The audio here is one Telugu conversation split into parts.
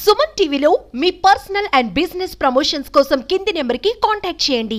సుమన్ టీవీలో మీ పర్సనల్ అండ్ బిజినెస్ ప్రమోషన్స్ కోసం కింది నెంబర్కి కాంటాక్ట్ చేయండి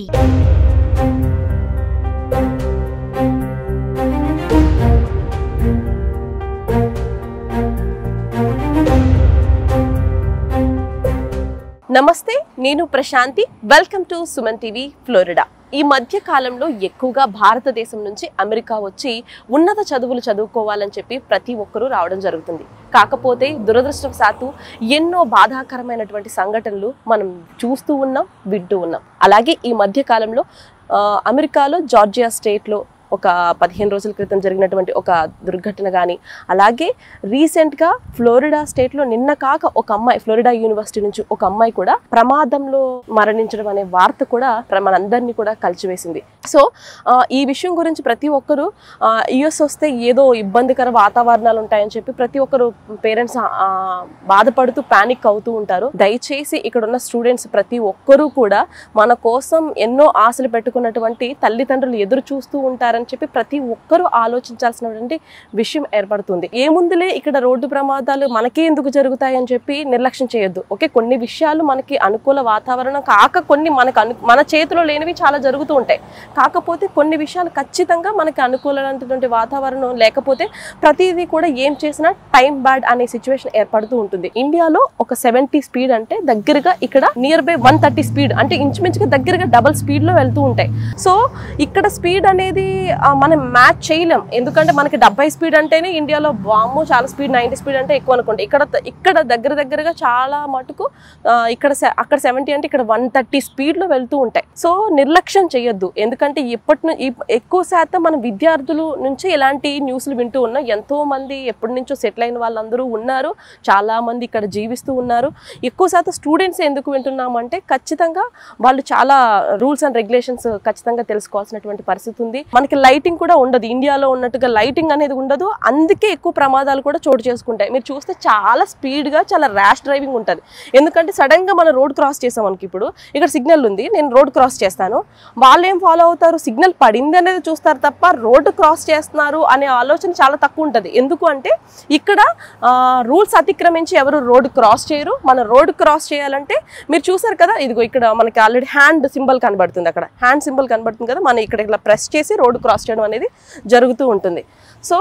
నమస్తే నేను Prashanthi welcome to Suman TV Florida ఈ మధ్య కాలంలో ఎక్కువగా భారతదేశం నుంచి అమెరికా వచ్చి ఉన్నత చదువులు చదువుకోవాలని చెప్పి ప్రతి ఒక్కరూ రావడం జరుగుతుంది కాకపోతే దురదృష్టవశాత్తు ఎన్నో బాధాకరమైనటువంటి సంఘటనలు మనం చూస్తూ ఉన్నాం వింటూ ఉన్నాం అలాగే ఈ మధ్య కాలంలో ఆ, అమెరికాలో జార్జియా స్టేట్లో ఒక పదిహేను రోజుల క్రితం జరిగినటువంటి ఒక దుర్ఘటన కానీ అలాగే రీసెంట్గా ఫ్లోరిడా స్టేట్లో నిన్న కాక ఒక అమ్మాయి ఫ్లోరిడా యూనివర్సిటీ నుంచి ఒక అమ్మాయి కూడా ప్రమాదంలో మరణించడం అనే వార్త కూడా ప్ర- మనందరినీ కూడా కలిచివేసింది సో ఆ, ఈ విషయం గురించి ప్రతి ఒక్కరూ యుఎస్ వస్తే ఏదో ఇబ్బందికర వాతావరణాలు ఉంటాయని చెప్పి ప్రతి ఒక్కరు పేరెంట్స్ బాధపడుతూ పానిక్ అవుతూ ఉంటారు దయచేసి ఇక్కడ ఉన్న స్టూడెంట్స్ ప్రతి ఒక్కరూ కూడా మన కోసం ఎన్నో ఆశలు పెట్టుకున్నటువంటి తల్లిదండ్రులు ఎదురు చూస్తూ ఉంటారని చెప్పి ప్రతి ఒక్కరూ ఆలోచించాల్సినటువంటి విషయం ఏర్పడుతుంది ఏముందులే ఇక్కడ రోడ్డు ప్రమాదాలు మనకే ఎందుకు జరుగుతాయని చెప్పి నిర్లక్ష్యం చేయొద్దు ఓకే కొన్ని విషయాలు మనకి అనుకూల వాతావరణం కాక కొన్ని మనకు అను మన చేతిలో లేనివి చాలా జరుగుతూ ఉంటాయి కాకపోతే కొన్ని విషయాలు ఖచ్చితంగా మనకి అనుకూలమైనటువంటి వాతావరణం లేకపోతే ప్రతిదీ కూడా ఏం చేసినా టైం బ్యాడ్ అనే సిచ్యువేషన్ ఏర్పడుతూ ఉంటుంది ఇండియాలో ఒక సెవెంటీ స్పీడ్ అంటే దగ్గరగా ఇక్కడ near by one thirty speed అంటే ఇంచుమించుగా దగ్గరగా డబల్ స్పీడ్ లో వెళ్తూ ఉంటాయి సో ఇక్కడ స్పీడ్ అనేది ఆ, మనం మ్యాచ్ చేయలేం ఎందుకంటే మనకి డెబ్బై స్పీడ్ అంటేనే ఇండియాలో వాము చాలా స్పీడ్ నైంటీ స్పీడ్ అంటే ఎక్కువ అనుకోండి ఇక్కడ ఇక్కడ దగ్గర దగ్గరగా చాలా మటుకు ఆ, ఇక్కడ se- అక్కడ సెవెంటీ అంటే ఇక్కడ వన్ థర్టీ స్పీడ్ లో వెళ్తూ ఉంటాయి సో నిర్లక్ష్యం చేయొద్దు ఎందుకంటే ఇప్పటి ను- ఇప్- ఎక్కువ శాతం మన విద్యార్థులు నుంచి ఇలాంటి న్యూస్లు వింటూ ఉన్నాం ఎంతో మంది ఎప్పటి నుంచో సెటిల్ అయిన వాళ్ళందరూ ఉన్నారు చాలా మంది ఇక్కడ జీవిస్తూ ఉన్నారు ఎక్కువ శాతం స్టూడెంట్స్ ఎందుకు వింటున్నామంటే ఖచ్చితంగా వాళ్ళు చాలా రూల్స్ అండ్ రెగ్యులేషన్స్ ఖచ్చితంగా తెలుసుకోవాల్సినటువంటి పరిస్థితి ఉంది మనకి లైటింగ్ కూడా ఉండదు ఇండియాలో ఉన్నట్టుగా లైటింగ్ అనేది ఉండదు అందుకే ఎక్కువ ప్రమాదాలు కూడా చోటు చేసుకుంటాయి మీరు చూస్తే చాలా స్పీడ్గా చాలా ర్యాష్ డ్రైవింగ్ ఉంటుంది ఎందుకంటే సడన్గా మనం రోడ్ క్రాస్ చేసాం మనకి ఇప్పుడు ఇక్కడ సిగ్నల్ ఉంది నేను రోడ్ క్రాస్ చేస్తాను వాళ్ళు ఏం ఫాలో అవుతారు సిగ్నల్ పడింది అనేది చూస్తారు తప్ప రోడ్డు క్రాస్ చేస్తున్నారు అనే ఆలోచన చాలా తక్కువ ఉంటుంది ఎందుకు అంటే ఇక్కడ రూల్స్ అతిక్రమించి ఎవరు రోడ్డు క్రాస్ చేయరు మన రోడ్డు క్రాస్ చేయాలంటే మీరు చూసారు కదా ఇదిగో ఇక్కడ మనకి ఆల్రెడీ హ్యాండ్ సింబల్ కనబడుతుంది అక్కడ హ్యాండ్ సింబల్ కనబడుతుంది కదా మనం ఇక్కడ ఇలా ప్రెస్ చేసి రోడ్డు క్రాస్ చేయడం అనేది జరుగుతూ ఉంటుంది సో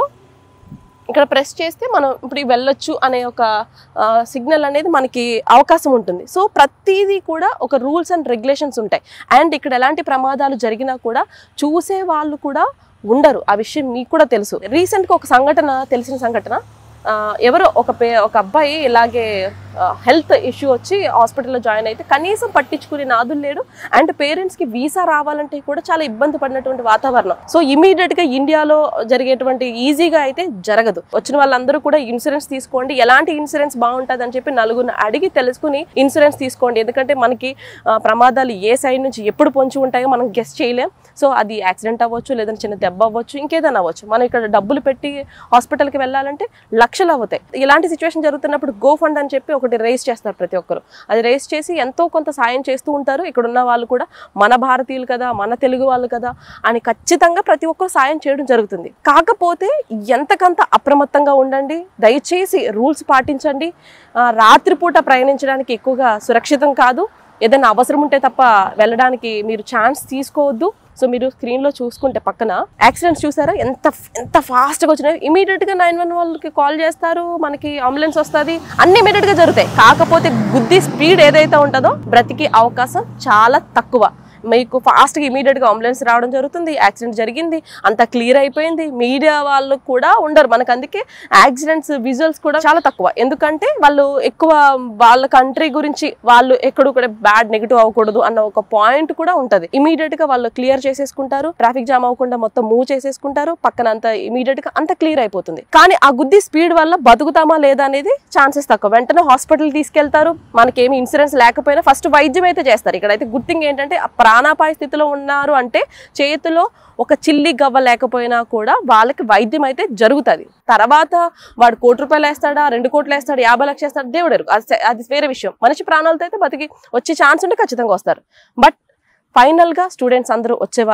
ఇక్కడ ప్రెస్ చేస్తే మనం ఇప్పుడు ఈ వెళ్ళొచ్చు అనే ఒక సిగ్నల్ అనేది మనకి అవకాశం ఉంటుంది సో ప్రతిదీ కూడా ఒక రూల్స్ అండ్ రెగ్యులేషన్స్ ఉంటాయి అండ్ ఇక్కడ ఎలాంటి ప్రమాదాలు జరిగినా కూడా చూసే వాళ్ళు కూడా ఉండరు ఆ విషయం మీకు కూడా తెలుసు రీసెంట్గా ఒక సంఘటన తెలిసిన సంఘటన ఆ, ఎవరో ఒక పే ఒక అబ్బాయి ఇలాగే హెల్త్ ఇష్యూ వచ్చి హాస్పిటల్లో జాయిన్ అయితే కనీసం పట్టించుకునే నాదులు లేడు అండ్ పేరెంట్స్కి వీసా రావాలంటే కూడా చాలా ఇబ్బంది పడినటువంటి వాతావరణం సో ఇమీడియట్గా ఇండియాలో జరిగేటువంటి ఈజీగా అయితే జరగదు వచ్చిన వాళ్ళందరూ కూడా ఇన్సూరెన్స్ తీసుకోండి ఎలాంటి ఇన్సూరెన్స్ బాగుంటుంది అని చెప్పి నలుగురిని అడిగి తెలుసుకుని ఇన్సూరెన్స్ తీసుకోండి ఎందుకంటే మనకి ఆ, ప్రమాదాలు ఏ సైడ్ నుంచి ఎప్పుడు పొంచి ఉంటాయో మనం గెస్ట్ చేయలేం సో అది యాక్సిడెంట్ అవ్వచ్చు లేదంటే చిన్న దెబ్బ అవ్వచ్చు ఇంకేదైనా అవ్వచ్చు మనం ఇక్కడ డబ్బులు పెట్టి హాస్పిటల్కి వెళ్ళాలంటే లక్షలు అవుతాయి ఇలాంటి సిచ్యువేషన్ జరుగుతున్నప్పుడు గో ఫండ్ అని చెప్పి ఒకటి రేస్ చేస్తారు ప్రతి ఒక్కరు అది రేస్ చేసి ఎంతో కొంత సాయం చేస్తూ ఉంటారు ఇక్కడ ఉన్న వాళ్ళు కూడా మన భారతీయులు కదా మన తెలుగు వాళ్ళు కదా అని ఖచ్చితంగా ప్రతి ఒక్కరు సాయం చేయడం జరుగుతుంది కాకపోతే ఎంతకంత అప్రమత్తంగా ఉండండి దయచేసి రూల్స్ పాటించండి ఆ, రాత్రిపూట ప్రయాణించడానికి ఎక్కువగా సురక్షితం కాదు ఏదైనా అవసరం ఉంటే తప్ప వెళ్ళడానికి మీరు ఛాన్స్ తీసుకోవద్దు సో మీరు స్క్రీన్లో చూసుకుంటే పక్కన యాక్సిడెంట్స్ చూసారా ఎంత ఎంత ఫాస్ట్గా వచ్చినాయి ఇమీడియట్గా నైన్ వన్ వాళ్ళకి కాల్ చేస్తారు మనకి అంబులెన్స్ వస్తుంది అన్ని ఇమీడియట్గా జరుగుతాయి కాకపోతే గుద్ది స్పీడ్ ఏదైతే ఉంటుందో బ్రతికి అవకాశం చాలా తక్కువ మీకు ఫాస్ట్గా ఇమీడియట్గా అంబులెన్స్ రావడం జరుగుతుంది యాక్సిడెంట్ జరిగింది అంత క్లియర్ అయిపోయింది మీడియా వాళ్ళు కూడా ఉండరు మనకు అందుకే యాక్సిడెంట్స్ విజువల్స్ కూడా చాలా తక్కువ ఎందుకంటే వాళ్ళు ఎక్కువ వాళ్ళ కంట్రీ గురించి వాళ్ళు ఎక్కడో కూడా బ్యాడ్ నెగిటివ్ అవ్వకూడదు అన్న ఒక పాయింట్ కూడా ఉంటది ఇమీడియట్ గా వాళ్ళు క్లియర్ చేసేసుకుంటారు ట్రాఫిక్ జామ్ అవ్వకుండా మొత్తం మూవ్ చేసేసుకుంటారు పక్కన అంత ఇమీడియట్ గా అంత క్లియర్ అయిపోతుంది కానీ ఆ గుద్ది స్పీడ్ వల్ల బతుకుతామా లేదా అనేది ఛాన్సెస్ తక్కువ వెంటనే హాస్పిటల్ తీసుకెళ్తారు మనకేమి ఇన్సూరెన్స్ లేకపోయినా ఫస్ట్ వైద్యం అయితే చేస్తారు ఇక్కడైతే గుడ్ థింగ్ ఏంటంటే ఆ ప్రాణాపాయ స్థితిలో ఉన్నారు అంటే చేతిలో ఒక చిల్లి గవ్వ లేకపోయినా కూడా వాళ్ళకి వైద్యం అయితే జరుగుతుంది తర్వాత వాడు కోటి రూపాయలు వేస్తాడా రెండు కోట్లు వేస్తాడు యాభై లక్షలు వేస్తాడు దేవుడు ఎరుగు. అది సే- అది వేరే విషయం మనిషి ప్రాణాలతో అయితే బతికి వచ్చే ఛాన్స్ ఉంటే ఖచ్చితంగా వస్తారు బట్ ఫైనల్గా స్టూడెంట్స్ అందరూ వచ్చేవాళ్ళు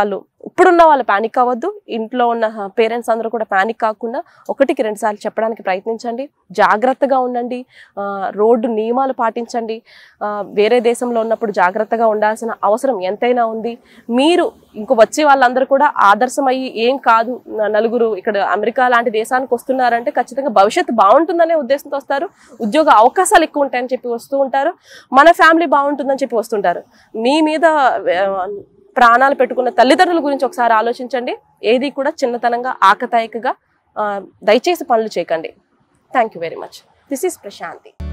ఇప్పుడున్న వాళ్ళు ప్యానిక్ అవ్వద్దు ఇంట్లో ఉన్న పేరెంట్స్ అందరూ కూడా ప్యానిక్ కాకుండా ఒకటికి రెండు సార్లు చెప్పడానికి ప్రయత్నించండి జాగ్రత్తగా ఉండండి ఆ, రోడ్డు నియమాలు పాటించండి ఆ, వేరే దేశంలో ఉన్నప్పుడు జాగ్రత్తగా ఉండాల్సిన అవసరం ఎంతైనా ఉంది మీరు ఇంకో వచ్చే వాళ్ళందరూ కూడా ఆదర్శం అయ్యి ఏం కాదు న- నలుగురు ఇక్కడ అమెరికా లాంటి దేశానికి వస్తున్నారంటే ఖచ్చితంగా భవిష్యత్తు బాగుంటుందనే ఉద్దేశంతో వస్తారు ఉద్యోగ అవకాశాలు ఎక్కువ ఉంటాయని చెప్పి వస్తూ ఉంటారు మన ఫ్యామిలీ బాగుంటుందని చెప్పి వస్తుంటారు మీ మీద ఆ, ప్రాణాలు పెట్టుకున్న తల్లిదండ్రుల గురించి ఒకసారి ఆలోచించండి ఏది కూడా చిన్నతనంగా ఆకతాయికగా ఆ, దయచేసి పనులు చేయకండి thank you very much this is Prashanti